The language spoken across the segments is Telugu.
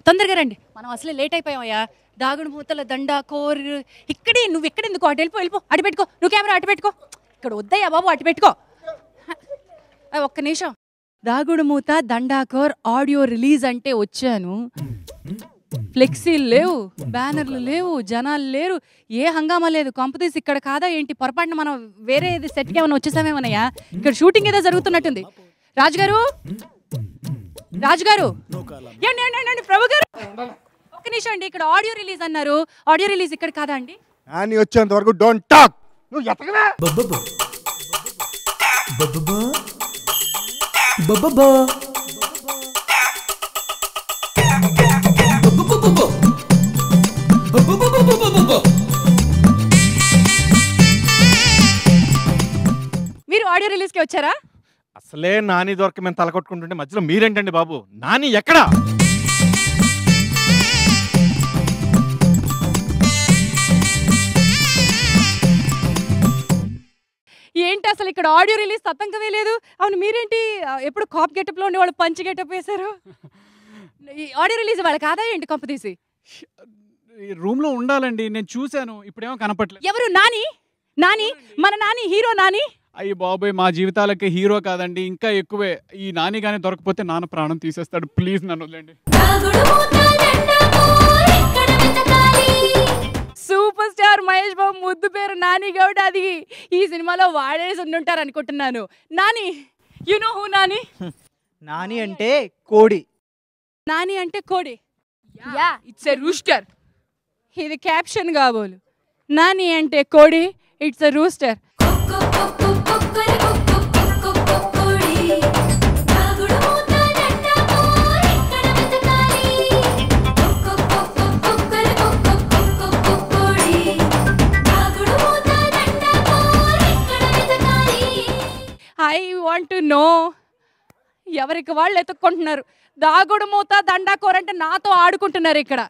తొందరగా రండి మనం అసలే లేట్ అయిపోయామయ్యా దాగుడు మూతల దండ కోర్ ఇక్కడే నువ్వు ఎక్కడ ఎందుకు అటు వెళ్ళిపో వెళ్ళిపో అటు పెట్టుకో నువ్వు కెమెరా అటు పెట్టుకో ఇక్కడ వద్దయ్యా బాబు అటు పెట్టుకో ఆ, ఒక్క నిమిషం దాగుడు మూత దండాకోర్ ఆడియో రిలీజ్ అంటే వచ్చాను ఫ్లెక్సీలు లేవు బ్యానర్లు లేవు జనాలు లేరు ఏ హంగామా లేదు కంపతీసి ఇక్కడ కాదా ఏంటి పొరపాటున మనం వేరే ఏది సెట్కి ఏమైనా వచ్చేసామేమన్నయ్యా ఇక్కడ షూటింగ్ ఏదో జరుగుతున్నట్టుంది రాజుగారు రాజుగారు ఏండి ఏండి, ఏండి, ఏండి, ప్రభు గారు ఒక్క నిమిషం అండి ఇక్కడ ఆడియో రిలీజ్ అన్నారు ఆడియో రిలీజ్ ఇక్కడ కాదా అండి అని వచ్చేంత వరకు డోంట్ టాక్ నువ్వు ఎతకవే మీరు ఆడియో రిలీజ్కి వచ్చారా అసలే నాని దొరక మేము తలకొట్టుకుంటుంటే మధ్యలో మీరేంటండి బాబు నాని ఎక్కడా ఏంటి అసలు ఇక్కడ ఆడియో రిలీజ్ తతంకమే లేదు అవును మీరేంటి ఆ, ఎప్పుడు కాప్ గెటప్లో ఉండే వాళ్ళు పంచి గెటప్ వేశారు ఈ ఆడియో రిలీజ్ వాళ్ళ కాదా ఏంటి కంప తీసి రూమ్ లో ఉండాలండి నేను చూశాను ఇప్పుడేమో కనపట్లేదు ఎవరు నాని నాని మన నాని హీరో నాని అయ్యి బాబాయ్ మా జీవితాలకి హీరో కాదండి ఇంకా ఎక్కువే ఈ నాని గానీ దొరకపోతే నాన్న ప్రాణం తీసేస్తాడు ప్లీజ్ నన్ను వదిలేండి సూపర్ స్టార్ మహేష్ బాబు ముద్దు పేరు నాని గౌడ్ అది ఈ సినిమాలో వాడేసి ఉండుంటారు అనుకుంటున్నాను Nani you know who Nani Nani అంటే కోడి నాని అంటే కోడి యా ఇట్స్ ఎ రూస్టర్ ఇది క్యాప్షన్ కాబోలు నాని అంటే కోడి it's a rooster I want to know ఎవరికి వాళ్ళు ఎత్తుక్కుంటున్నారు దాగుడు మూత దండాకోర అంటే నాతో ఆడుకుంటున్నారు ఇక్కడ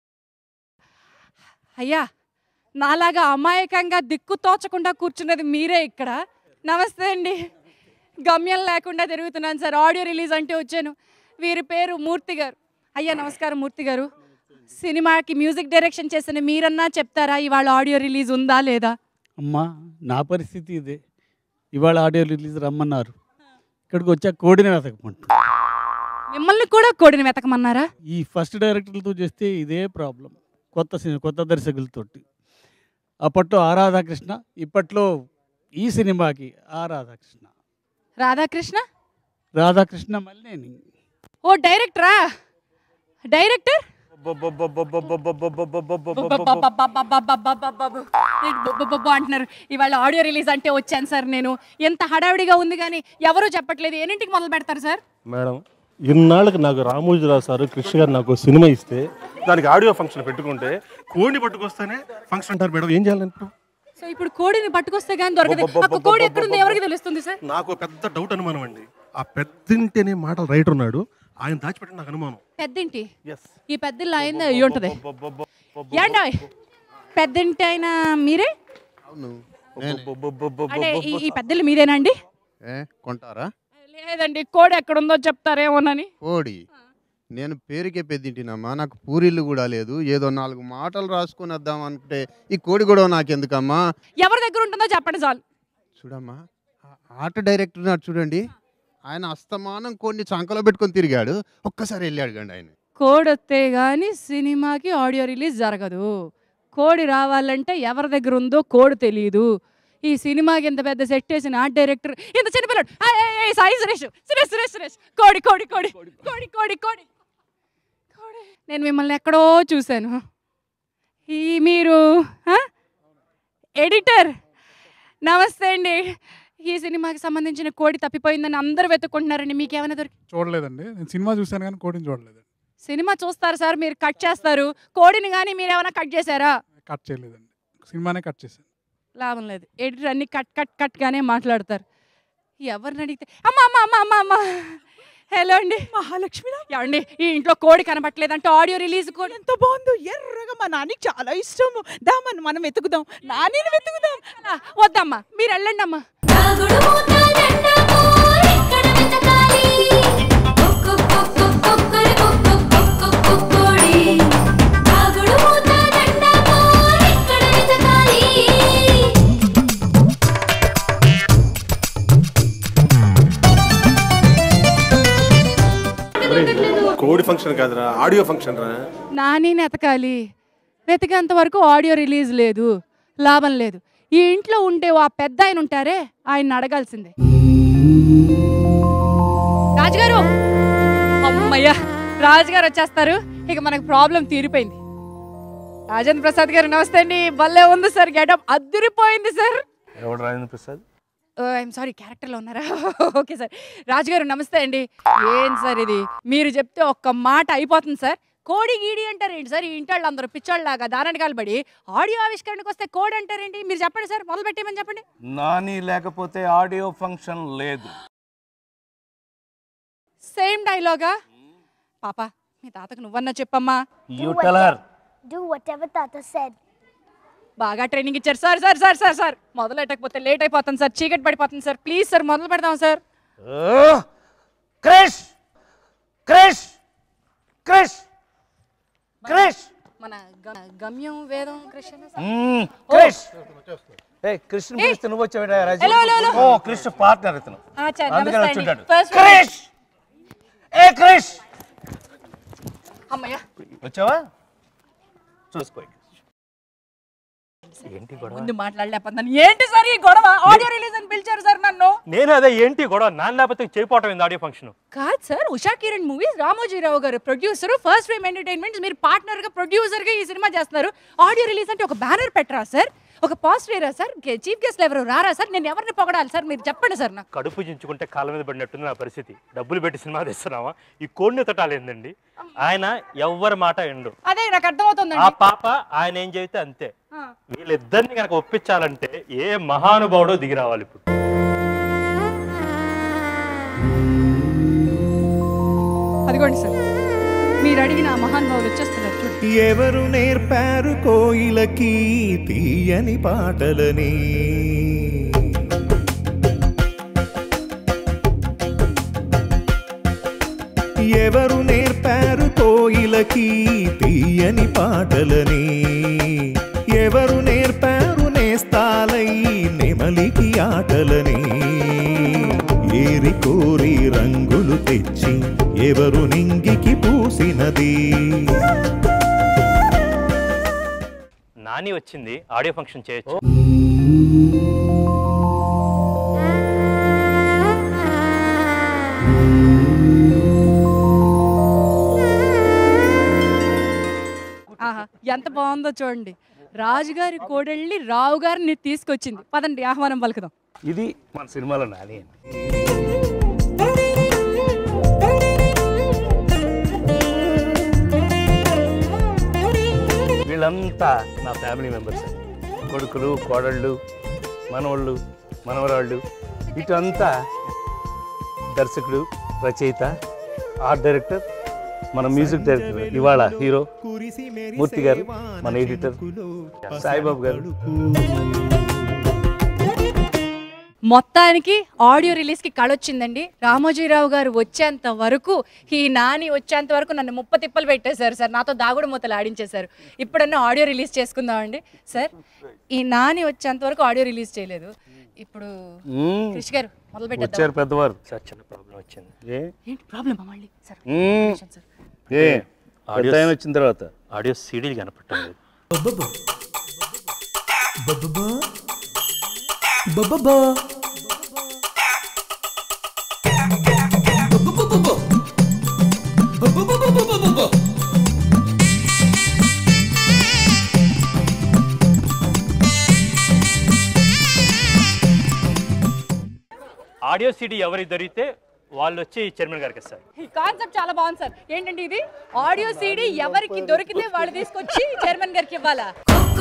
అయ్యా నాలాగా అమాయకంగా దిక్కు తోచకుండా కూర్చున్నది మీరే ఇక్కడ నమస్తే అండి గమ్యం లేకుండా తిరుగుతున్నాను సార్ ఆడియో రిలీజ్ అంటే వచ్చాను వీరి పేరు మూర్తి గారు అయ్యా నమస్కారం మూర్తి గారు సినిమాకి మ్యూజిక్ డైరెక్షన్ చేసిన మీరన్నా చెప్తారా ఇవాళ ఆడియో రిలీజ్ ఉందా లేదా అమ్మా నా పరిస్థితి ఇదే ఇవాళ ఆడియో రిలీజ్ రమ్మన్నారు ఇక్కడికి వచ్చా కోడిని వెతకమంటు మిమ్మల్ని కూడా కోడిని వెతకమన్నారా ఈ ఫస్ట్ డైరెక్టర్లతో చేస్తే ఇదే ప్రాబ్లం కొత్త సినిమా కొత్త దర్శకులతోటి అప్పట్లో ఆ రాధాకృష్ణ ఇప్పట్లో ఈ సినిమాకి ఆ రాధాకృష్ణ రాధాకృష్ణ రాధాకృష్ణ మళ్ళీ ఓ డైరెక్టరా డైరెక్టర్ అంటున్నారు ఇవాళ ఆడియో రిలీజ్ అంటే వచ్చాను సార్ నేను ఎంత హడావిడిగా ఉంది కానీ ఎవరు చెప్పట్లేదు ఎన్నింటికి మొదలు పెడతారు సార్ మేడం ఇన్నాళ్ళకి నాకు రామోజీరావు సార్ కృష్ణ గారు నాకు సినిమా ఇస్తే దానికి ఆడియో ఫంక్షన్ పెట్టుకుంటే కోడిని పట్టుకొస్తేనే ఫంక్షన్ అంటారు మేడం ఏం చేయాలి ఇప్పుడు సో ఇప్పుడు కోడిని పట్టుకొస్తే కానీ దొరకదు అక్క కోడి ఎక్కడుంది ఎవరికి తెలుస్తుంది సార్ నాకు పెద్ద డౌట్ అనుమానం అండి ఆ పెద్దింటి అనే మాటలు రైటర్ ఉన్నాడు ఆయన దాచిపెట్టిన నాకు అనుమానం పెద్దింటి ఎస్ ఈ పెద్దిల్లు అయింది అయ్యి ఉంటుంది ఏంటో పెద్దింటి అయినా మీరే అవును అంటే ఈ ఈ పెద్దిల్లు మీదేనండి ఏ కొంటారా లేదండి కోడి ఎక్కడుందో చెప్తారేమోనని కోడి నేను పేరుకే పెద్దింటినమ్మా నాకు పూరీలు కూడా లేదు ఏదో నాలుగు మాటలు రాసుకొని వద్దాం అనుకుంటే ఈ కోడి కూడా నాకెందుకమ్మా ఎవరి దగ్గర ఉంటుందో చెప్పండి చాలు చూడమ్మా ఆ ఆర్ట్ డైరెక్టర్ ఉన్నాడు చూడండి ఆయన అస్తమానం కొన్ని చంకలో పెట్టుకొని తిరిగాడు ఒక్కసారి వెళ్ళి అడగండి ఆయన కోడి వస్తే కానీ సినిమాకి ఆడియో రిలీజ్ జరగదు కోడి రావాలంటే ఎవరి దగ్గర ఉందో కోడి తెలియదు ఈ సినిమాకి ఇంత పెద్ద సెట్ వేసిన ఆర్ట్ డైరెక్టర్ ఇంత చిన్నపిల్లడు ఆ, ఏ, ఏ, సాయి సురేష్ సురేష్ సురేష్ సురేష్ కోడి కోడి కోడి కోడి కోడి కోడి కోడి నేను మిమ్మల్ని ఎక్కడో చూశాను ఈ మీరు ఆ? ఎడిటర్ నమస్తే అండి ఈ సినిమాకి సంబంధించిన కోడి తప్పిపోయిందని అందరూ వెతుక్కుంటున్నారండి మీకేమైనా దొరికి చూడలేదండి నేను సినిమా చూశాను కానీ కోడిని చూడలేదు సినిమా చూస్తారు సార్ మీరు కట్ చేస్తారు కోడిని కానీ మీరు ఏమైనా కట్ చేశారా కట్ చేయలేదండి సినిమానే కట్ చేశాను లాభం లేదు ఎడిటర్ అన్ని కట్ కట్ కట్గానే మాట్లాడతారు ఎవరిని అడిగితే అమ్మ అమ్మ అమ్మ అమ్మ అమ్మ హలో అండి మహాలక్ష్మి ఏమండి ఈ ఇంట్లో కోడి కనబట్టలేదంటే ఆడియో రిలీజ్ కోడి ఎంత బాగుందో ఎర్రగా మా నాన్నకి చాలా ఇష్టము దా మనం మనం వెతుకుదాం నానిని వెతుకుదాం ఆ, వద్దమ్మా మీరు వెళ్ళండి అమ్మా ఎక్కడ వెతకాలి ఫంక్షన్ కాదురా ఆడియో ఫంక్షన్ రా నానిని ఎతకాలి వెతికేంత వరకు ఆడియో రిలీజ్ లేదు లాభం లేదు ఈ ఇంట్లో ఉండే ఆ పెద్ద ఆయన ఉంటారే ఆయన అడగాల్సిందే రాజుగారు అమ్మయ్య రాజుగారు వచ్చేస్తారు ఇక మనకు ప్రాబ్లం తీరిపోయింది రాజేంద్ర ప్రసాద్ గారు నమస్తే అండి భలే ఉంది సార్ గెటప్ అదిరిపోయింది సార్ ఎవడు రాజేంద్ర ప్రసాద్ ఐఎమ్ సారీ క్యారెక్టర్లో ఉన్నారా ఓకే సార్ రాజుగారు నమస్తే అండి ఏం సార్ ఇది మీరు చెప్తే ఒక్క మాట అయిపోతుంది సార్ కోడి గీడి అంటారేంటి సార్ ఈ ఇంటాళ్ళు అందరూ పిచ్చోళ్ళలాగా దారణకాలు పడి ఆడియో ఆవిష్కరణకు వస్తే కోడి అంటారేంటి మీరు చెప్పండి సార్ మొదలు పెట్టేమని చెప్పండి నాని లేకపోతే ఆడియో ఫంక్షన్ లేదు సేమ్ డైలాగా పాప మీ తాతకు నువ్వన్నా చెప్పమ్మా you tell her Do whatever Tata said. బాగా ట్రైనింగ్ ఇచ్చారు sir sir sir sir sir మొదలు పెట్టకపోతే లేట్ అయిపోతుంది సార్ చీకటి పడిపోతుంది సార్ ప్లీజ్ సార్ మొదలు పెడదాం సార్ క్రిష్ క్రిష్ క్రిష్ క్రిష్ మన గ- గమ్యం వేదం కృష్ణ క్రిష్ ఏ కృష్ణ పిలిస్తే నువ్వు వచ్చావు రాజు హలో, హలో, హలో. ఓ కృష్ణ పార్ట్నర్ ఇతను ఆచార్య అందుకని నమస్తే వచ్చి అండి ఉంటాడు ఫస్ట్ క్రిష్ ఏ క్రిష్ అమ్మయ్య వచ్చావా చూసుకో ఏంటి గొడవ ముందు మాట్లాడలేకపోతున్నాను ఏంటి సార్ ఈ గొడవ ఆడియో రిలీజ్ అని పిలిచారు సార్ నన్ను నేను అదే ఏంటి గొడవ నాన్న లేకపోతే చేయపోవటం ఏంది ఆడియో ఫంక్షన్ కాదు సార్ ఉషా కిరణ్ మూవీస్ రామోజీరావు గారు ప్రొడ్యూసర్ ఫస్ట్ ఫ్రేమ్ ఎంటర్టైన్మెంట్స్ మీరు పార్ట్నర్ గా ప్రొడ్యూసర్ గా ఈ సినిమా చేస్తున్నారు ఆడియో రిలీజ్ అంటే ఒక బ్యానర్ పెట్టరా సార్ ఒక పాస్ట్ వేరా సార్ చీఫ్ గెస్ట్ ఎవరు రారా సార్ నేను ఎవరిని పొగడాలి సార్ మీరు చెప్పండి సార్ నాకు కడుపు చించుకుంటే కాళ్ళ మీద పడినట్టుంది నా పరిస్థితి డబ్బులు పెట్టి సినిమా తెస్తున్నావా ఈ కోడిని తటాలేందండి ఆయన ఎవ్వరి మాట ఎండు అదే నాకు ఆ అర్థమవుతుందండి పాప ఆయన ఏం చెబితే అంతే ఆ. వీళ్ళిద్దరిని కనుక ఒప్పించాలంటే ఏ మహానుభావుడో దిగి రావాలి ఇప్పుడు అదిగోండి సార్ మీరు అడిగిన ఆ మహానుభావులు వచ్చేస్తున్నారు చూడండి ఎవరు నేర్పారు కోయిలకి తీయని పాటలని ఎవరు నేర్పారు కోయిలకి తీయని పాటలని ఎవరు నేర్పారు నేస్తాలై నెమలికి ఆటలని ఏరి కోరి రంగులు తెచ్చి ఎవరు నింగికి పూసినది నాని వచ్చింది ఆడియో ఫంక్షన్ చేయొచ్చు ఆహా ఎంత బాగుందో చూడండి రాజుగారి కోడెళ్ళి రావు గారిని తీసుకొచ్చింది పదండి ఆహ్వానం పలుకుదాం ఇది మన సినిమాలో నాని వీళ్ళంతా నా ఫ్యామిలీ మెంబర్స్ కొడుకులు కోడళ్ళు మనవళ్ళు మనవరాళ్ళు ఇటంతా దర్శకుడు రచయిత ఆర్ట్ డైరెక్టర్ మన మ్యూజిక్ డైరెక్టర్ ఇవాళ హీరో మూర్తి గారు మన ఎడిటర్ సాయిబాబు గారు మొత్తానికి ఆడియో రిలీజ్కి కళొచ్చిందండి రామోజీరావు గారు వచ్చేంత వరకు ఈ నాని వచ్చేంత వరకు నన్ను ముప్ప తిప్పలు పెట్టేశారు సార్ నాతో దాగుడు మూతలు ఆడించేశారు ఇప్పుడన్నా ఆడియో రిలీజ్ చేసుకుందామండి సార్ ఈ నాని వచ్చేంత వరకు ఆడియో రిలీజ్ చేయలేదు ఇప్పుడు మ్మ్. కృషి గారు మొదలు వచ్చారు పెట్టారు పెద్దవారు సార్ చిన్న ప్రాబ్లం వచ్చింది ఏ ఏంటి ప్రాబ్లమ్ మళ్ళీ సార్ మ్మ్. సార్ ఏ పెద్ద ఆయన వచ్చిన తర్వాత ఆడియో సీడీలు కనపడటం లేదు ఆడియో సీడీ ఎవరికి దొరికితే వాళ్ళు వచ్చి చైర్మన్ గారికి ఇస్తారు ఈ కాన్సెప్ట్ చాలా బాగుంది సార్ ఏంటంటే ఇది ఆడియో సీడీ ఎవరికి దొరికితే వాళ్ళు తీసుకొచ్చి చైర్మన్ గారికి ఇవ్వాలా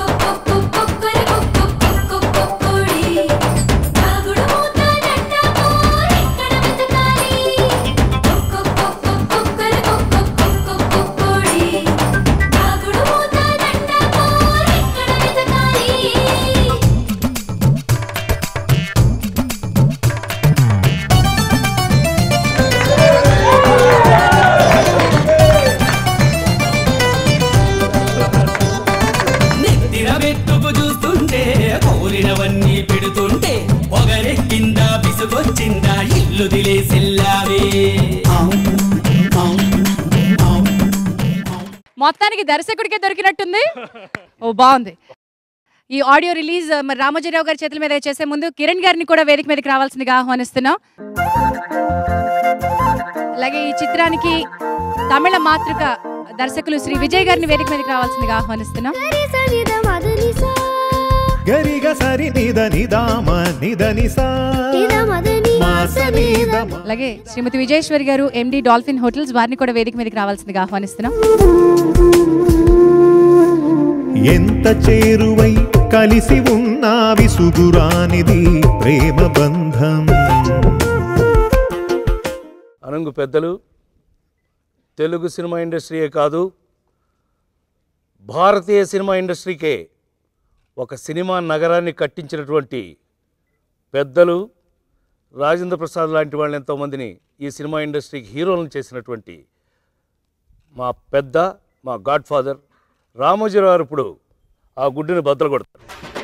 నెత్తిన వెట్టుకు చూస్తుంటే కోరినవన్నీ పెడుతుంటే పొగరెక్కిందా విసుగొచ్చిందా ఇల్లు దిలేసెల్లావే మొత్తానికి దర్శకుడికే దొరికినట్టుంది ఓ బాగుంది ఈ ఆడియో రిలీజ్ మరి రామోజీరావు గారి చేతుల మీద చేసే ముందు కిరణ్ గారిని కూడా వేదిక మీదకి రావాల్సిందిగా ఆహ్వానిస్తున్నాం అలాగే ఈ చిత్రానికి తమిళ మాతృక దర్శకులు శ్రీ విజయ్ గారిని వేదిక మీదకి రావాల్సిందిగా ఆహ్వానిస్తున్నాం గరిగ సరి నిద నిదామ నిద నిసా మాస నిద మ- అలాగే శ్రీమతి విజయేశ్వరి గారు ఎండి డాల్ఫిన్ హోటల్స్ వారిని కూడా వేదిక మీదకి రావాల్సిందిగా ఆహ్వానిస్తున్నాం ఎంత చేరువై కలిసి ఉన్నా విసుగురానిది ప్రేమ బంధం అనంగు పెద్దలు తెలుగు సినిమా ఇండస్ట్రీయే కాదు భారతీయ సినిమా ఇండస్ట్రీకే ఒక సినిమా నగరాన్ని కట్టించినటువంటి పెద్దలు రాజేంద్ర ప్రసాద్ లాంటి వాళ్ళు ఎంతోమందిని ఈ సినిమా ఇండస్ట్రీకి హీరోలను చేసినటువంటి మా పెద్ద మా గాడ్ ఫాదర్ రామోజీరావు గారు ఇప్పుడు ఆ గుడ్డుని బద్దలు కొడతారు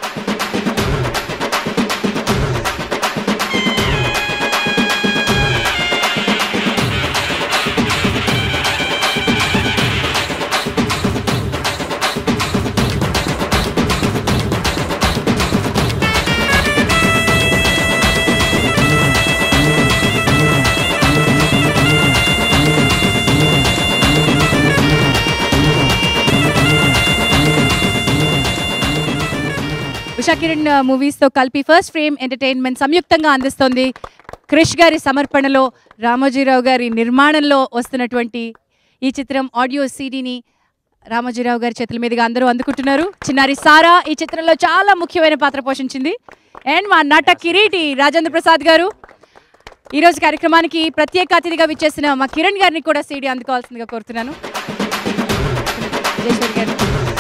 ఉషా కిరణ్ మూవీస్ తో కలిపి ఫస్ట్ ఫ్రేమ్ ఎంటర్టైన్మెంట్ సంయుక్తంగా అందిస్తోంది క్రిష్ గారి సమర్పణలో రామోజీరావు గారి నిర్మాణంలో వస్తున్నటువంటి ఈ చిత్రం ఆడియో సీడీని రామోజీరావు గారి చేతుల మీదుగా అందరూ అందుకుంటున్నారు చిన్నారి సారా ఈ చిత్రంలో చాలా ముఖ్యమైన పాత్ర పోషించింది అండ్ మా నట కిరీటి రాజేంద్ర ప్రసాద్ గారు ఈరోజు కార్యక్రమానికి ప్రత్యేక అతిథిగా విచ్చేసిన మా కిరణ్ గారిని కూడా సీడీ అందుకోవాల్సిందిగా కోరుతున్నాను విజయేశ్వరి గారు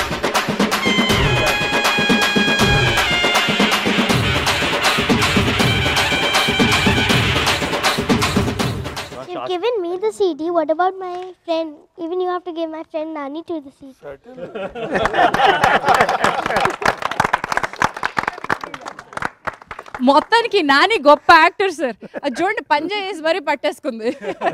You've given me the CD. What about my friend? Even you have to give my friend Nani to the CD. మొత్తానికి నాని గొప్ప యాక్టర్ సార్ అది చూడండి పంజా వేసి మరీ పట్టేసుకుంది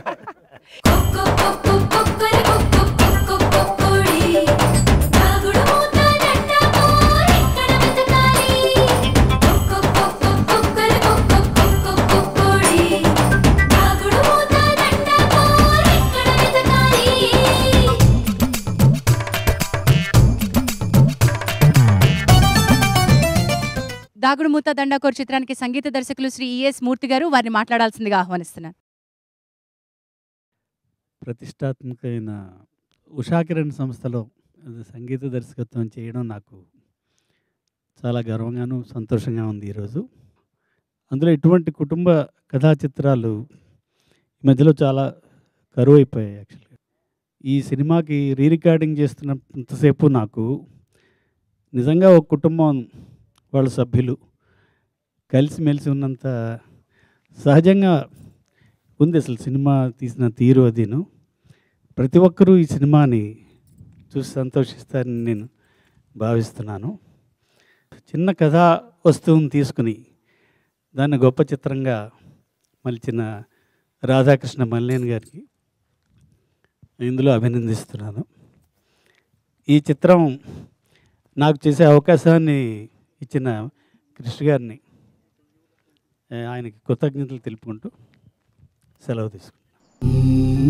దాగుడు మూత దండాకోర్ చిత్రానికి సంగీత దర్శకులు శ్రీ ఈఎస్ మూర్తి గారు వారిని మాట్లాడాల్సిందిగా ఆహ్వానిస్తున్నాను ప్రతిష్టాత్మకమైన ఉషాకిరణ్ సంస్థలో అది సంగీత దర్శకత్వం చేయడం నాకు చాలా గర్వంగాను సంతోషంగా ఉంది ఈరోజు అందులో ఇటువంటి కుటుంబ కథా చిత్రాలు ఈ మధ్యలో చాలా కరువు అయిపోయాయి యాక్చువల్గా ఈ సినిమాకి రీ రికార్డింగ్ చేస్తున్నంతసేపు నాకు నిజంగా ఒక కుటుంబం వాళ్ళ సభ్యులు కలిసిమెలిసి ఉన్నంత సహజంగా ఉంది అసలు సినిమా తీసిన తీరు అదిను ప్రతి ఒక్కరూ ఈ సినిమాని చూసి సంతోషిస్తారని నేను భావిస్తున్నాను చిన్న కథా వస్తువుని తీసుకుని దాన్ని గొప్ప చిత్రంగా మలిచిన రాధాకృష్ణ మల్లేన్ గారికి ఇందులో అభినందిస్తున్నాను ఈ చిత్రం నాకు చేసే అవకాశాన్ని ఇచ్చిన కృష్ణ గారిని ఏ, ఆయనకి కృతజ్ఞతలు తెలుపుకుంటూ సెలవు తీసుకుంటాను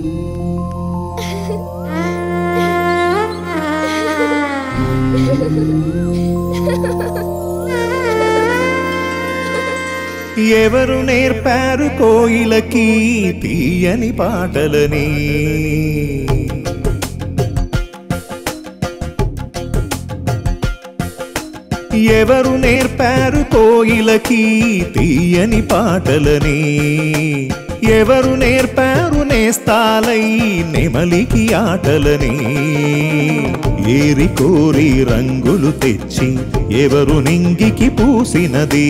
ఎవరు నేర్పారు కోయిలకి తీయని పాటలని ఎవరు నేర్పారు కోయిలకి తీయని పాటలని ఎవరు నేర్పారు నేస్తాలై నెమలికి ఆటలని ఏరి కోరి రంగులు తెచ్చి ఎవరు నింగికి పూసినది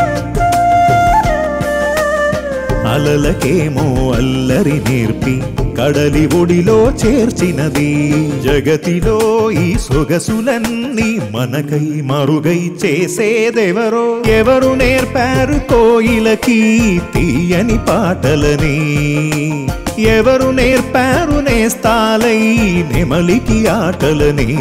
అలలకేమో అల్లరి నేర్పి కడలి ఒడిలో చేర్చినది జగతిలో ఈ సొగసులన్నీ మనకై మరుగై చేసేదెవరో ఎవరు నేర్పారు కోయిలకి తీయని పాటలని ఎవరు నేర్పారు నేస్తాలై నెమలికి ఆటలని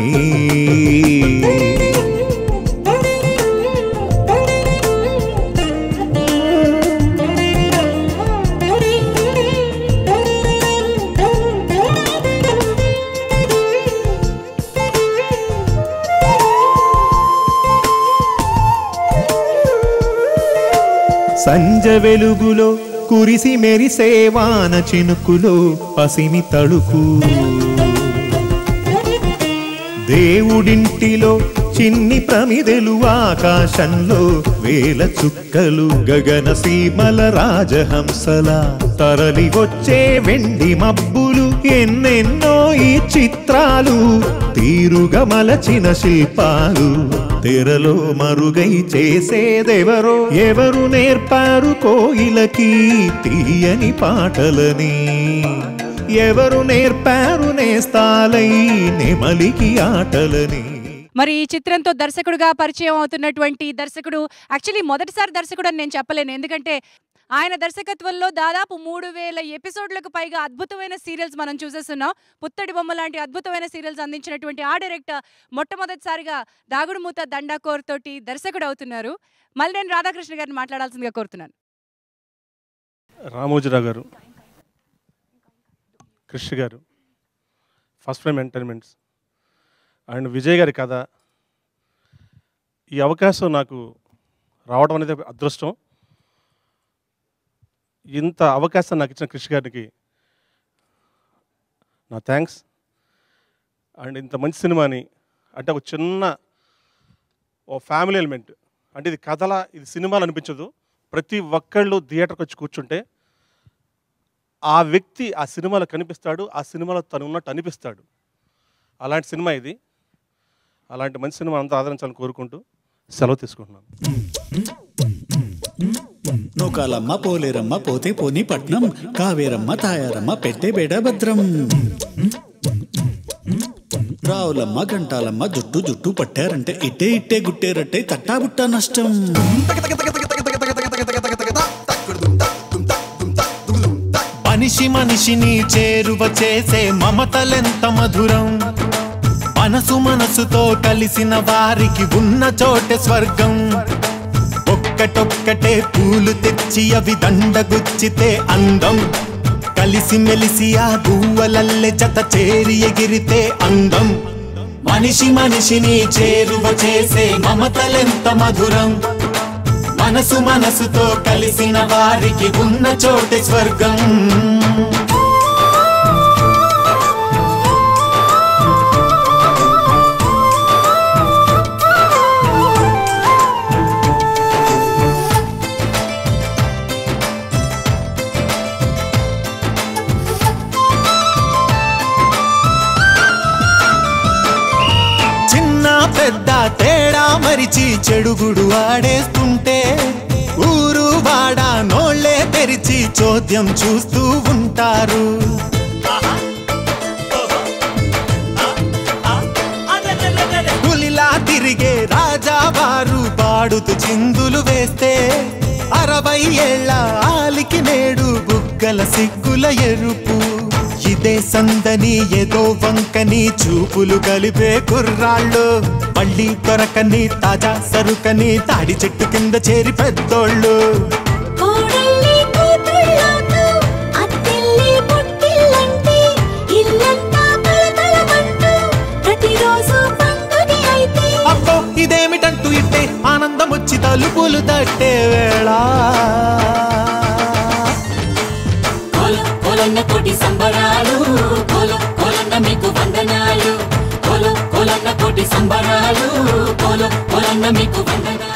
సంజ వెలుగులో కురిసి మెరిసే వాన చినుకులో పసిమి తడుకు దేవుడింటిలో చిన్ని ప్రమిదెలు ఆకాశంలో వేల చుక్కలు గగన సీమల రాజహంసల తరలి వచ్చే వెండి మబ్బులు ఎన్నెన్నో ఈ చిత్రాలు తీరుగా మలచిన శిల్పాలు తెరలో మరుగై చేసేదెవరో ఎవరు నేర్పారు కోయిలకి తీయని పాటలని ఎవరు నేర్పారు నేస్తాలై నెమలికి ఆటలని మరి ఈ చిత్రంతో దర్శకుడుగా పరిచయం అవుతున్నటువంటి దర్శకుడు యాక్చువల్లీ మొదటిసారి దర్శకుడు అని నేను చెప్పలేను ఎందుకంటే ఆయన దర్శకత్వంలో దాదాపు మూడు వేల ఎపిసోడ్లకు పైగా అద్భుతమైన సీరియల్స్ మనం చూసేస్తున్నాం పుత్తడి బొమ్మ లాంటి అద్భుతమైన సీరియల్స్ అందించినటువంటి ఆ డైరెక్టర్ మొట్టమొదటిసారిగా దాగుడు మూత దండాకోర్ తోటి దర్శకుడు అవుతున్నారు మళ్ళీ నేను రాధాకృష్ణ గారిని మాట్లాడాల్సిందిగా కోరుతున్నాను రామోజీరావు గారు కృష్ణ గారు first frame entertainments and Vijay గారి కథ ఈ అవకాశం నాకు రావడం అనేది అదృష్టం ఇంత అవకాశం నాకు ఇచ్చిన కృషి గారికి నా థ్యాంక్స్ అండ్ ఇంత మంచి సినిమాని అంటే ఒక చిన్న ఓ ఫ్యామిలీ ఎలిమెంట్ అంటే ఇది కథల ఇది సినిమాలు అనిపించదు ప్రతి ఒక్కళ్ళు థియేటర్కి వచ్చి కూర్చుంటే ఆ వ్యక్తి ఆ సినిమాలో కనిపిస్తాడు ఆ సినిమాలో తను ఉన్నట్టు అనిపిస్తాడు అలాంటి సినిమా ఇది అలాంటి మంచి సినిమా అంతా ఆదరించాలని కోరుకుంటూ సెలవు తీసుకుంటున్నాను నూకాలమ్మ పోలేరమ్మ పోతే పోని పట్నం కావేరమ్మ తాయారమ్మ పెట్టే బేడ భద్రం రావులమ్మ గంటాలమ్మ జుట్టు జుట్టు పట్టారంటే ఇట్టే ఇట్టే గుట్టేరట్టే తట్టా బుట్టా నష్టం మనిషి మనిషిని చేరువ చేసే మమతలెంత మధురం మనసు మనసుతో కలిసిన వారికి ఉన్న చోటే స్వర్గం ఒక్కటొక్కటే పూలు తెచ్చి అవి దండగుచ్చితే అందం కలిసి మెలిసి ఆ గువ్వలల్లె జత చేరి ఎగిరితే అందం మనిషి మనిషిని చేరువ చేసే మమతలెంత మధురం మనసు మనసుతో కలిసిన వారికి ఉన్న చోటే స్వర్గం చిన్న పెద్ద తేడా మరిచి చెడుగుడు ఆడేస్తుంటే ఊరు వాడ నోళ్ళే తెరిచి చోద్యం చూస్తూ ఉంటారు పులిలా తిరిగే రాజావారు పాడుతూ చిందులు వేస్తే అరవై ఏళ్ళ ఆలికి నేడు బుగ్గల సిగ్గుల ఎరుపు ఇదే సందని ఏదో వంకని చూపులు కలిపే కుర్రాళ్ళు మళ్ళీ దొరకని తాజా సరుకని తాడి చెట్టు కింద చేరి పెద్దోళ్ళు కోడల్లి కూతుళ్ళాటు, అత్తిల్లి పుట్టిల్లంటే, ఇల్లంతా కళకళమంటూ, ప్రతిరోజు పండుగ అయితే అబ్బో ఇదేమిటంటూ ఇట్టే ఆనందం వచ్చి తలుపులు తట్టే వేళ కోల కోలన్న కోటి సంబరాలు కోల కోలన్న మీకు వందనాలు కోల కోలన్న కోటి సంబరాలు కోల కోలన్న మీకు వందనాలు